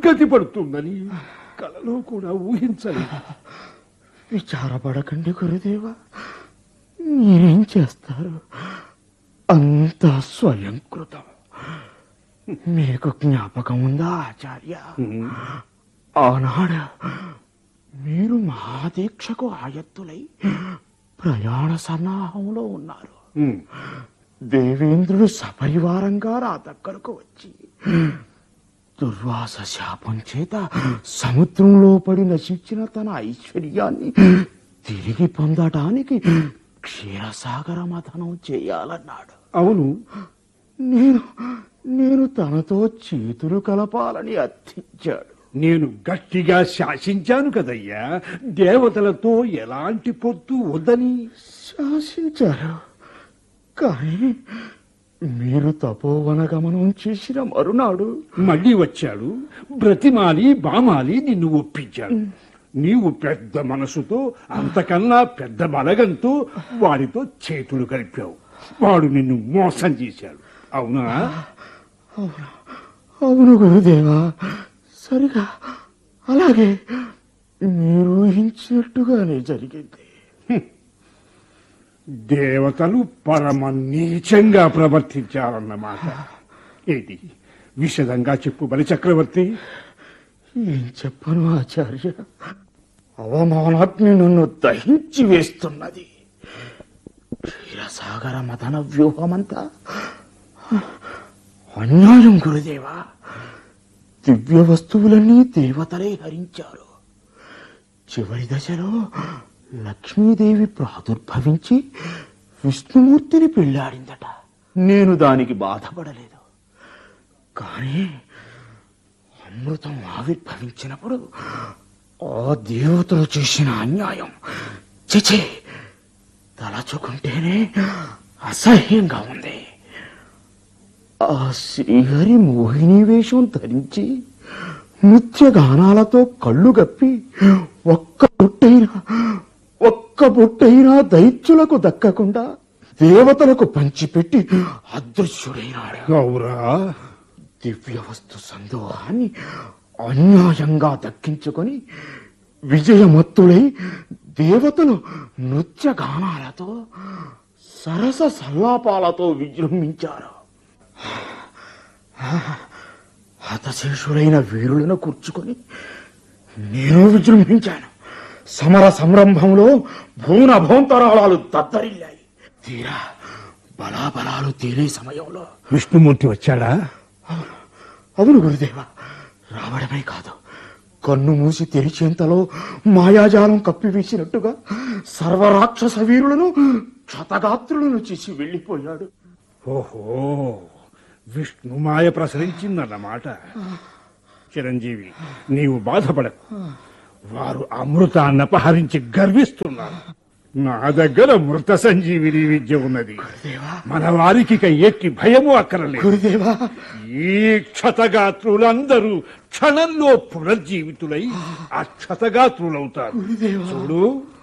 దుర్గతి పడుతుందని కలలో కూడా ఊహించలేదు విచారపడకండి గురుదేవా మీరేం చేస్తారు అంతా స్వయంకృతం మీకు జ్ఞాపకం ఉందా ఆచార్య ఆనాడు మీరు మహాదీక్షకు ఆయత్తులై ప్రయాణ సన్నాహంలో ఉన్నారు ఉమ్, దేవేంద్రుడు సపరివారంగా నా దగ్గరకు వచ్చి దుర్వాస శాపం చేత సముద్రంలో పడి నశించిన తన ఐశ్వర్యాన్ని తిరిగి పొందటానికి క్షీరసాగర మథనం చేయాలన్నాడు అవును నేను నేను తనతో చేతులు కలపాలని అర్థించాడు నేను గట్టిగా శాసించాను కదయ్యా దేవతలతో ఎలాంటి పొత్తు వద్దని శాసించారు కానీ మీరు తపోవన గమనం చేసిన మరునాడు మళ్ళీ వచ్చాడు బ్రతిమాలి బామాలి నిన్ను ఒప్పించాడు నీవు పెద్ద మనసుతో అంతకన్నా పెద్ద బలగంతో వాడితో చేతులు కలిపావు వాడు నిన్ను మోసం చేశాడు అవునా అవును గురుదేవా సరిగా అలాగే మీరు ఊహించినట్టుగానే జరిగింది దేవతలు పరమ నీచంగా ప్రవర్తించారన్నమాట ఏది విషదంగా చెప్పు బలి చక్రవర్తి ఏం చెప్పను ఆచార్య అవమానాగ్ని నన్ను దహించి వేస్తున్నది క్షీరసాగర మదన వ్యూహమంతా అన్యాయం గురుదేవా దివ్య వస్తువులన్నీ దేవతలే హరించారు చివరి దశలో లక్ష్మీదేవి ప్రాదుర్భవించి విష్ణుమూర్తిని పెళ్ళాడిందట నేను దానికి బాధపడలేదు కానీ అమృతం ఆవిర్భవించినప్పుడు ఆ దేవతలు చేసిన అన్యాయం చిచి తలచుకుంటేనే అసహ్యంగా ఉంది ఆ శ్రీహరి మోహిని వేషం ధరించి నృత్య గానాలతో కళ్ళు గప్పి ఒక్క బొట్టైనా ఒక్క బొట్టైనా దైత్యులకు దక్కకుండా దేవతలకు పంచిపెట్టి అదృశ్యుడైనాడు గౌరా దివ్య వస్తు సందోహాన్ని అన్యాయంగా దక్కించుకొని విజయమత్తుడై దేవతలు నృత్య గానాలతో సరస సల్లాపాలతో విజృంభించారు హతశేషులైన వీరులను కూర్చుకొని నేను విజృంభించాను సమర సంరంభంలో భూన భోంతరాళాలు దద్దరిల్లాయి తీరా బలాబలాలు తేలే సమయంలో విష్ణుమూర్తి వచ్చాడా అవును గురుదేవ రావడమే కాదు కన్ను మూసి తెరిచేంతలో మాయాజాలం కప్పివేసినట్టుగా సర్వరాక్షస వీరులను క్షతగాత్రులను చేసి వెళ్ళిపోయాడు ఓహో విష్ణుమాయ ప్రసరించిందన్నమాట చిరంజీవి నీవు బాధపడకు వారు అమృతాన్ని అపహరించి గర్విస్తున్నారు నా దగ్గర మృత సంజీవిని విద్య ఉన్నది మన వారికి ఇక ఎట్టి భయము అక్కరలేదు గురుదేవా ఈ క్షతగాత్రులందరూ క్షణంలో పునర్జీవితులై ఆ క్షతగాత్రులవుతారు చూడు